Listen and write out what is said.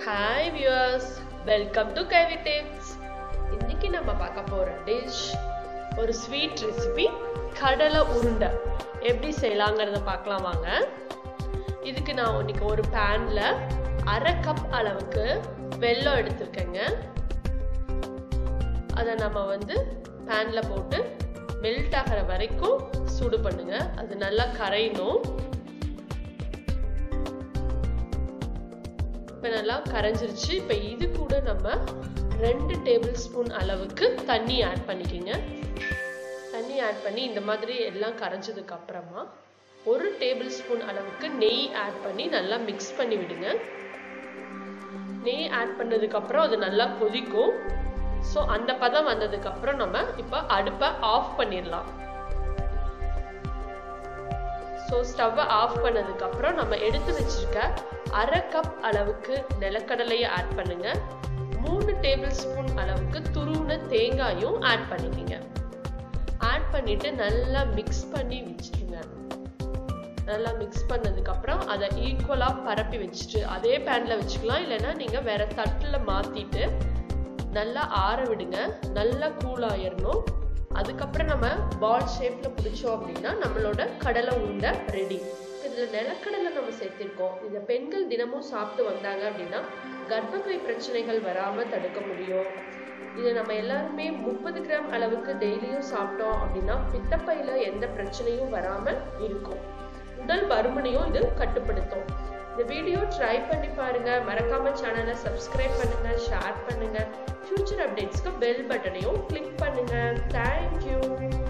hi viewers welcome to கைவி tips இன்னைக்கு நம்ம பார்க்க போற டிஷ் ஒரு ஸ்வீட் ரெசிபி கடலை உருண்டை எப்படி செய்யலாங்கிறத பார்க்கலாம் வாங்க இதுக்கு நான் இன்னைக்கு ஒரு பேன்ல அரை கப் அளவுக்கு வெல்லம் எடுத்திருக்கேங்க அதை நம்ம வந்து பேன்ல போட்டு மெல்ட் ஆகிற வரைக்கும் சூடு பண்ணுங்க அது நல்லா கரையணும் இப்போ நல்லா கரைஞ்சிருச்சு இப்போ இது கூட நம்ம ரெண்டு டேபிள் ஸ்பூன் அளவுக்கு தண்ணி ஆட் பண்ணிக்கோங்க தண்ணி ஆட் பண்ணி இந்த மாதிரி எல்லாம் கரைஞ்சதுக்கு அப்புறமா ஒரு டேபிள் ஸ்பூன் அளவுக்கு நெய் ஆட் பண்ணி நல்லா மிக்ஸ் பண்ணி விடுங்க நெய் ஆட் பண்ணதுக்கு அப்புறம் அது நல்லா கொதிக்கும் ஸோ அந்த பதம் வந்ததுக்கு அப்புறம் நம்ம இப்போ அடுப்பை ஆஃப் பண்ணிடலாம் ஸோ ஸ்டவ்வை ஆஃப் பண்ணதுக்கு அப்புறம் நம்ம எடுத்து வச்சிருக்க அரை கப் அளவுக்கு நிலக்கடலையை ஆட் பண்ணுங்க மூணு டேபிள் ஸ்பூன் அளவுக்கு துருவின தேங்காயும் ஆட் பண்ணிக்கோங்க ஆட் பண்ணிட்டு நல்லா மிக்ஸ் பண்ணி வச்சுருங்க நல்லா மிக்ஸ் பண்ணதுக்கு அப்புறம் அதை ஈக்குவலா பரப்பி வச்சுட்டு அதே பேன்ல வச்சுக்கலாம் இல்லைன்னா நீங்க வேற தட்டுல மாத்திட்டு நல்லா ஆற விடுங்க நல்லா கூல் ஆயிடணும் அதுக்கப்புறம் நம்ம பால் ஷேப்ல பிடிச்சோம் அப்படின்னா நம்மளோட கடலை உருண்டை ரெடி இதுல நிலக்கடலை நம்ம சேர்த்திருக்கோம் இந்த பெண்கள் தினமும் சாப்பிட்டு வந்தாங்க அப்படின்னா கர்ப்பப்பை பிரச்சனைகள் வராம தடுக்க முடியும் இதை நம்ம எல்லாருமே முப்பது கிராம் அளவுக்கு டெய்லியும் சாப்பிட்டோம் அப்படின்னா பித்தப்பையில எந்த பிரச்சனையும் வராம இருக்கும் உடல் பருமனையும் இது கட்டுப்படுத்தும் இந்த வீடியோ ட்ரை பண்ணி பாருங்க மறக்காம சேனலை சப்ஸ்கிரைப் பண்ணுங்க ஷேர் பண்ணுங்க ஃபியூச்சர் அப்டேட்ஸ்க்கு பெல் பட்டனையும் கிளிக் பண்ணுங்க தேங்க்யூ